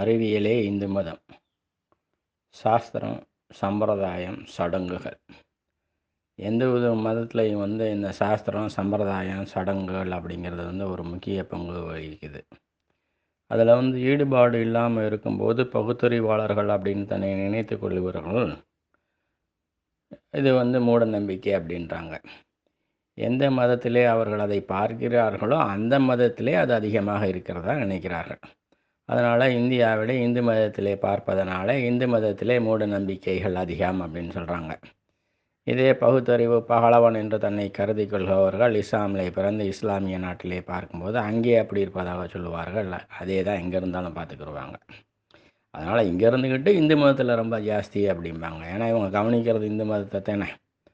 அறிவியலே இந்து மதம் சாஸ்திரம் சம்பிரதாயம் சடங்குகள் எந்த வித மதத்துலேயும் வந்து இந்த சாஸ்திரம் சம்பிரதாயம் சடங்குகள் அப்படிங்கிறது வந்து ஒரு முக்கிய பங்கு வகிக்குது அதில் வந்து ஈடுபாடு இல்லாமல் இருக்கும்போது பகுத்தறிவாளர்கள் அப்படின்னு தன்னை நினைத்து கொள்பவர்கள் இது வந்து மூட நம்பிக்கை அப்படின்றாங்க எந்த மதத்திலே அவர்கள் அதை பார்க்கிறார்களோ அந்த மதத்திலே அது அதிகமாக இருக்கிறதா நினைக்கிறார்கள் அதனால் இந்தியாவிலே இந்து மதத்திலே பார்ப்பதனால இந்து மதத்திலே மூட நம்பிக்கைகள் அதிகம் அப்படின்னு சொல்கிறாங்க இதே பகுத்தறிவு பகலவன் என்று தன்னை கருதி கொள்பவர்கள் இஸ்லாமிலே பிறந்து இஸ்லாமிய நாட்டிலே பார்க்கும்போது அங்கே அப்படி இருப்பதாக சொல்லுவார்கள் அதே தான் எங்கே இருந்தாலும் பார்த்துக்குருவாங்க அதனால் இங்கே இருந்துக்கிட்டு இந்து மதத்தில் ரொம்ப ஜாஸ்தி அப்படிம்பாங்க ஏன்னா இவங்க கவனிக்கிறது இந்து மதத்தை தானே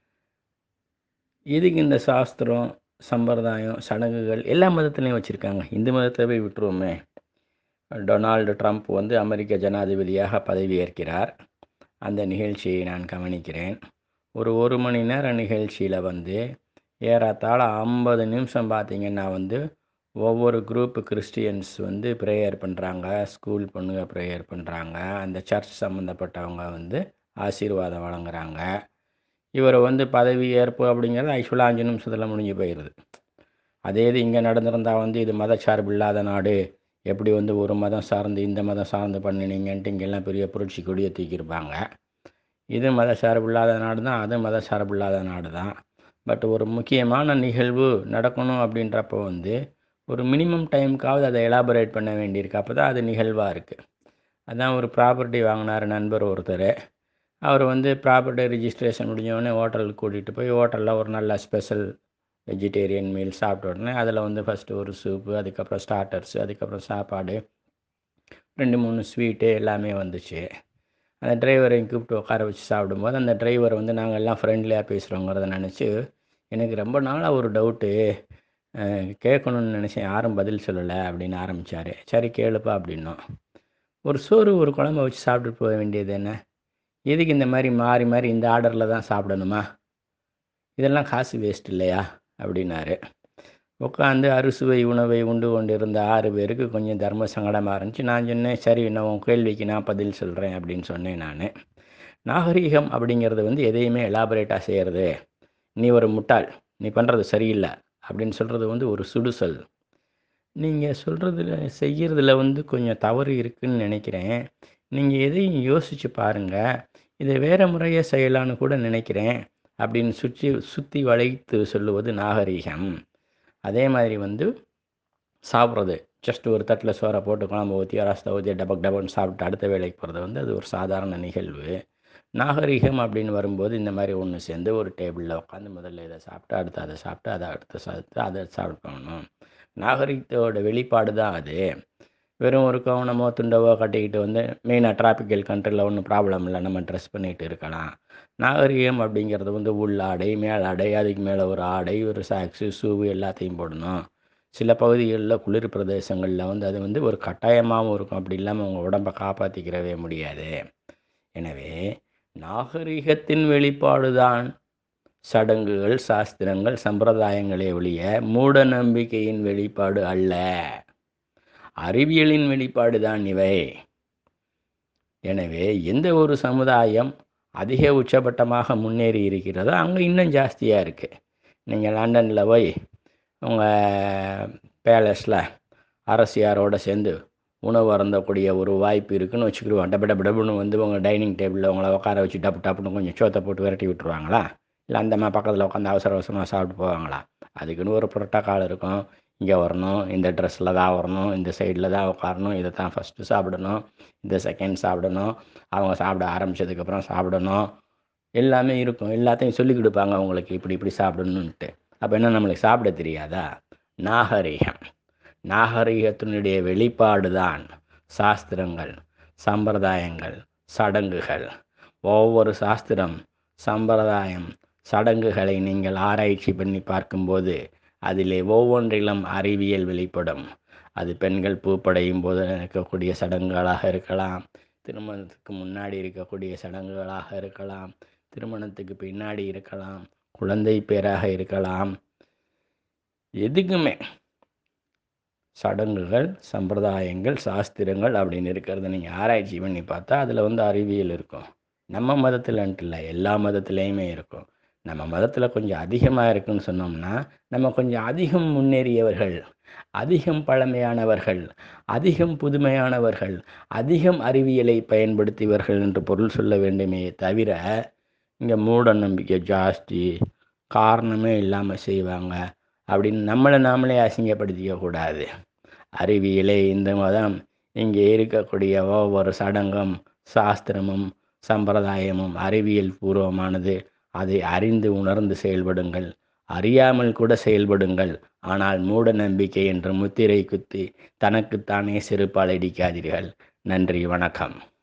இதுக்கு இந்த சாஸ்திரம் சம்பிரதாயம் சடங்குகள் எல்லா மதத்துலேயும் வச்சுருக்காங்க இந்து மதத்தை போய் விட்டுருவோமே டொனால்டு ட்ரம்ப் வந்து அமெரிக்க ஜனாதிபதியாக பதவியேற்கிறார் அந்த நிகழ்ச்சியை நான் கவனிக்கிறேன் ஒரு ஒரு மணி நேர நிகழ்ச்சியில் வந்து ஏறத்தாழ ஐம்பது நிமிஷம் பார்த்திங்கன்னா வந்து ஒவ்வொரு குரூப்பு கிறிஸ்டியன்ஸ் வந்து ப்ரேயர் பண்ணுறாங்க ஸ்கூல் பொண்ணுங்க ப்ரேயர் பண்ணுறாங்க அந்த சர்ச் சம்மந்தப்பட்டவங்க வந்து ஆசீர்வாதம் வழங்குறாங்க இவர் வந்து பதவி ஏற்பு அப்படிங்கிறது ஆக்சுவலாக அஞ்சு நிமிஷத்தில் முடிஞ்சு போயிடுது அதே இது இங்கே நடந்திருந்தால் வந்து இது மதச்சார்பு இல்லாத நாடு எப்படி வந்து ஒரு மதம் சார்ந்து இந்த மதம் சார்ந்து பண்ணினீங்கன்ட்டு இங்கெல்லாம் பெரிய புரட்சி கொடியை தூக்கியிருப்பாங்க இது மத சார்பு இல்லாத நாடு தான் அது மத சார்பு இல்லாத நாடு தான் பட் ஒரு முக்கியமான நிகழ்வு நடக்கணும் அப்படின்றப்போ வந்து ஒரு மினிமம் டைமுக்காவது அதை எலாபரேட் பண்ண வேண்டியிருக்கு அப்போ தான் அது நிகழ்வாக இருக்குது அதான் ஒரு ப்ராப்பர்ட்டி வாங்கினார் நண்பர் ஒருத்தர் அவர் வந்து ப்ராப்பர்ட்டி ரிஜிஸ்ட்ரேஷன் முடிஞ்சோடனே ஹோட்டலுக்கு கூட்டிகிட்டு போய் ஹோட்டலில் ஒரு நல்ல ஸ்பெஷல் வெஜிடேரியன் மீல் சாப்பிட்ட உடனே அதில் வந்து ஃபஸ்ட்டு ஒரு சூப்பு அதுக்கப்புறம் ஸ்டார்டர்ஸு அதுக்கப்புறம் சாப்பாடு ரெண்டு மூணு ஸ்வீட்டு எல்லாமே வந்துச்சு அந்த டிரைவரையும் கூப்பிட்டு உட்கார வச்சு சாப்பிடும்போது அந்த டிரைவர் வந்து நாங்கள் எல்லாம் ஃப்ரெண்ட்லியாக பேசுகிறோங்கிறத நினச்சி எனக்கு ரொம்ப நாளாக ஒரு டவுட்டு கேட்கணுன்னு நினச்சேன் யாரும் பதில் சொல்லலை அப்படின்னு ஆரம்பித்தார் சரி கேளுப்பா அப்படின்னோம் ஒரு சோறு ஒரு குழம்பு வச்சு சாப்பிட்டுட்டு போக வேண்டியது என்ன எதுக்கு இந்த மாதிரி மாறி மாறி இந்த ஆர்டரில் தான் சாப்பிடணுமா இதெல்லாம் காசு வேஸ்ட் இல்லையா அப்படின்னாரு உட்காந்து அறுசுவை உணவை உண்டு கொண்டு இருந்த ஆறு பேருக்கு கொஞ்சம் தர்ம சங்கடமாக இருந்துச்சு நான் சொன்னேன் சரி நான் உன் கேள்விக்கு நான் பதில் சொல்கிறேன் அப்படின்னு சொன்னேன் நான் நாகரீகம் அப்படிங்கிறது வந்து எதையுமே எலாபரேட்டாக செய்கிறது நீ ஒரு முட்டாள் நீ பண்ணுறது சரியில்லை அப்படின்னு சொல்கிறது வந்து ஒரு சுடுசொல் நீங்கள் சொல்கிறதுல செய்கிறதுல வந்து கொஞ்சம் தவறு இருக்குதுன்னு நினைக்கிறேன் நீங்கள் எதையும் யோசித்து பாருங்கள் இதை வேறு முறையாக செய்யலான்னு கூட நினைக்கிறேன் அப்படின்னு சுற்றி சுற்றி வளைத்து சொல்லுவது நாகரீகம் அதே மாதிரி வந்து சாப்பிட்றது ஜஸ்ட் ஒரு தட்டில் சோறை போட்டு குழம்பு ஊற்றி ரசத்தை ஊற்றி டபக் டபக்னு சாப்பிட்டு அடுத்த வேலைக்கு போகிறது வந்து அது ஒரு சாதாரண நிகழ்வு நாகரிகம் அப்படின்னு வரும்போது இந்த மாதிரி ஒன்று சேர்ந்து ஒரு டேபிளில் உட்காந்து முதல்ல இதை சாப்பிட்டு அடுத்து அதை சாப்பிட்டு அதை அடுத்து சாப்பிட்டு அதை சாப்பிடணும் நாகரிகத்தோட வெளிப்பாடு தான் அது வெறும் ஒரு கவனமோ துண்டவோ கட்டிக்கிட்டு வந்து மெயினாக டிராபிக்கல் கண்ட்ரியில் ஒன்றும் ப்ராப்ளம் இல்லை நம்ம ட்ரெஸ் பண்ணிகிட்டு இருக்கலாம் நாகரிகம் அப்படிங்கிறது வந்து உள்ளாடை மேலாடை அதுக்கு மேலே ஒரு ஆடை ஒரு சாக்ஸு ஷூவு எல்லாத்தையும் போடணும் சில பகுதிகளில் குளிர் பிரதேசங்களில் வந்து அது வந்து ஒரு கட்டாயமாகவும் இருக்கும் அப்படி இல்லாமல் உங்கள் உடம்பை காப்பாற்றிக்கிறவே முடியாது எனவே நாகரிகத்தின் வெளிப்பாடு தான் சடங்குகள் சாஸ்திரங்கள் சம்பிரதாயங்களே ஒழிய மூட நம்பிக்கையின் வெளிப்பாடு அல்ல அறிவியலின் வெளிப்பாடு தான் இவை எனவே எந்த ஒரு சமுதாயம் அதிக உச்சபட்டமாக முன்னேறி இருக்கிறதோ அங்கே இன்னும் ஜாஸ்தியாக இருக்குது நீங்கள் லண்டனில் போய் உங்கள் பேலஸில் அரசியாரோடு சேர்ந்து உணவு அருந்தக்கூடிய ஒரு வாய்ப்பு இருக்குதுன்னு வச்சுக்கிடுவோம் டப்பு டப்பு டப்புன்னு வந்து உங்கள் டைனிங் டேபிளில் உங்களை உட்கார வச்சு டப்பு டப்புன்னு கொஞ்சம் சோத்தை போட்டு விரட்டி விட்டுருவாங்களா இல்லை அந்த மாதிரி பக்கத்தில் உட்காந்து அவசர அவசரமாக சாப்பிட்டு போவாங்களா அதுக்குன்னு ஒரு புரோட்டோக்கால் இருக்கும் இங்கே வரணும் இந்த ட்ரெஸ்ஸில் தான் வரணும் இந்த சைடில் தான் உட்காரணும் இதை தான் ஃபஸ்ட்டு சாப்பிடணும் இந்த செகண்ட் சாப்பிடணும் அவங்க சாப்பிட ஆரம்பித்ததுக்கப்புறம் சாப்பிடணும் எல்லாமே இருக்கும் எல்லாத்தையும் சொல்லி கொடுப்பாங்க அவங்களுக்கு இப்படி இப்படி சாப்பிடணுன்ட்டு அப்போ என்ன நம்மளுக்கு சாப்பிட தெரியாதா நாகரிகம் நாகரிகத்தினுடைய வெளிப்பாடு தான் சாஸ்திரங்கள் சம்பிரதாயங்கள் சடங்குகள் ஒவ்வொரு சாஸ்திரம் சம்பிரதாயம் சடங்குகளை நீங்கள் ஆராய்ச்சி பண்ணி பார்க்கும்போது அதிலே ஒவ்வொன்றிலும் அறிவியல் வெளிப்படும் அது பெண்கள் பூப்படையும் போது இருக்கக்கூடிய சடங்குகளாக இருக்கலாம் திருமணத்துக்கு முன்னாடி இருக்கக்கூடிய சடங்குகளாக இருக்கலாம் திருமணத்துக்கு பின்னாடி இருக்கலாம் குழந்தை பேராக இருக்கலாம் எதுக்குமே சடங்குகள் சம்பிரதாயங்கள் சாஸ்திரங்கள் அப்படின்னு இருக்கிறத நீங்கள் ஆராய்ச்சி பண்ணி பார்த்தா அதில் வந்து அறிவியல் இருக்கும் நம்ம மதத்தில்ன்ட்டு இல்லை எல்லா மதத்துலேயுமே இருக்கும் நம்ம மதத்தில் கொஞ்சம் அதிகமாக இருக்குன்னு சொன்னோம்னா நம்ம கொஞ்சம் அதிகம் முன்னேறியவர்கள் அதிகம் பழமையானவர்கள் அதிகம் புதுமையானவர்கள் அதிகம் அறிவியலை பயன்படுத்தியவர்கள் என்று பொருள் சொல்ல வேண்டுமே தவிர இங்கே மூட நம்பிக்கை ஜாஸ்தி காரணமே இல்லாமல் செய்வாங்க அப்படின்னு நம்மளை நாமளே அசிங்கப்படுத்திக்க கூடாது அறிவியலே இந்த மதம் இங்கே இருக்கக்கூடிய ஒவ்வொரு சடங்கும் சாஸ்திரமும் சம்பிரதாயமும் அறிவியல் பூர்வமானது அதை அறிந்து உணர்ந்து செயல்படுங்கள் அறியாமல் கூட செயல்படுங்கள் ஆனால் மூட நம்பிக்கை என்ற முத்திரை குத்தி தனக்குத்தானே செருப்பால் அடிக்காதீர்கள் நன்றி வணக்கம்